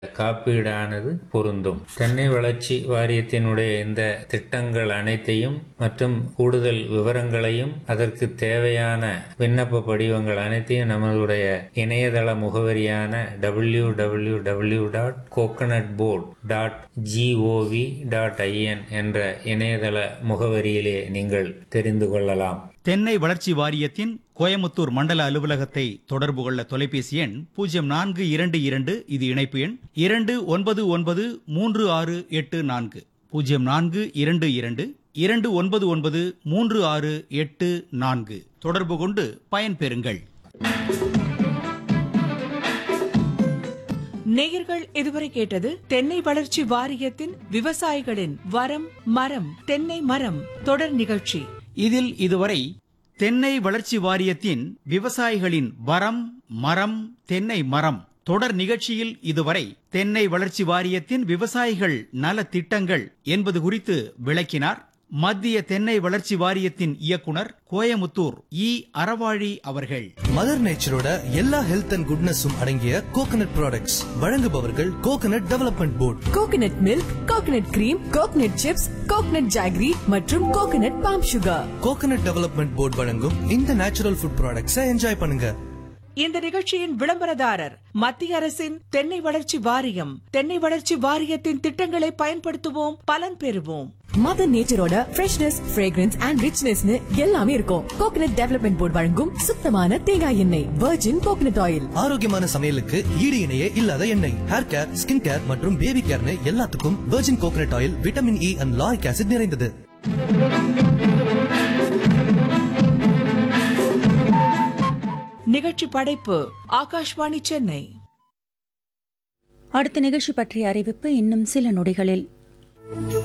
காப்பீடானது பொருந்தும் தென்னை வளர்ச்சி வாரியத்தினுடைய இந்த திட்டங்கள் அனைத்தையும் மற்றும் கூடுதல் விவரங்களையும் அதற்கு தேவையான விண்ணப்ப படிவங்கள் அனைத்தையும் நம்மளுடைய இணையதள முகவரியான W W W dot coconut board dot gov dot in என்ற இணையதள முகவரியிலே நீங்கள் தெரிந்து கொள்ளலாம் தென்னை வளர்ச்சி வாரியத்தின் கோயமுத்தூர் மண்டல அலுவலகத்தை தொடர்பு கொள்ள தொலைபேசி எண் பூஜ்ஜியம் நான்கு இரண்டு இரண்டு இது இணைப்பு எண் இரண்டு ஒன்பது ஒன்பது மூன்று ஆறு எட்டு நான்கு பூஜ்ஜியம் நான்கு இரண்டு இரண்டு இரண்டு ஒன்பது ஒன்பது மூன்று ஆறு எட்டு நான்கு தொடர்பு கொண்டு பயன்பெறுங்கள் நேயர்கள் இதுவரை கேட்டது தென்னை வளர்ச்சி வாரியத்தின் விவசாயிகளின் வரம் மரம் தென்னை மரம் தொடர் நிகழ்ச்சி இதில் இதுவரை தென்னை வளர்ச்சி வாரியத்தின் விவசாயிகளின் வரம் மரம் தென்னை மரம் தொடர் நிகழ்ச்சியில் இதுவரை தென்னை வளர்ச்சி வாரியத்தின் விவசாயிகள் நல திட்டங்கள் என்பது குறித்து விளக்கினார் மத்திய தென்னை வளர்ச்சி வாரியத்தின் இயக்குனர் கோயமுத்தூர் இ அறவாழி அவர்கள் மதர் நேச்சரோட எல்லா ஹெல்த் அண்ட் குட்னஸும் அடங்கிய கோகனட் ப்ராடக்ட்ஸ் வழங்குபவர்கள் coconut development board coconut milk coconut cream coconut chips coconut jaggery மற்றும் coconut palm sugar coconut development board வழங்கும் இந்த நேச்சுரல் ஃபுட் ப்ராடக்ட்ஸை என்ஜாய் பண்ணுங்க இந்த நிகழ்ச்சியின் விளம்பரதாரர் மத்திய அரசின் தென்னை வளர்ச்சி வாரியம் தென்னை வளர்ச்சி வாரியத்தின் திட்டங்களை பயன்படுத்துவோம் பலன் பெறுவோம் மதர் நேச்சரோட ஃப்ரெஷ்னஸ் ஃப்ரேக்ரன்ஸ் அண்ட் ரிச்னஸ்னு எல்லாமே இருக்கும் கோகனட் டெவலப்மெண்ட் போர்டு வழங்கும் சுத்தமான தேங்காய் எண்ணெய் வெர்ஜின் கோகனட் ஆயில் ஆரோக்கியமான சமையலுக்கு ஈடு இணையே இல்லாத எண்ணெய் ஹேர் கேர் ஸ்கின் கேர் மற்றும் பேபி கேர்னு எல்லாத்துக்கும் virgin coconut oil vitamin E and lauric acid நிறைந்தது நிகழ்ச்சி படைப்பு ஆகாஷ்வாணி சென்னை அடுத்த நிகழ்ச்சி பற்றிய அறிவிப்பு இன்னும் சில நொடிகளில்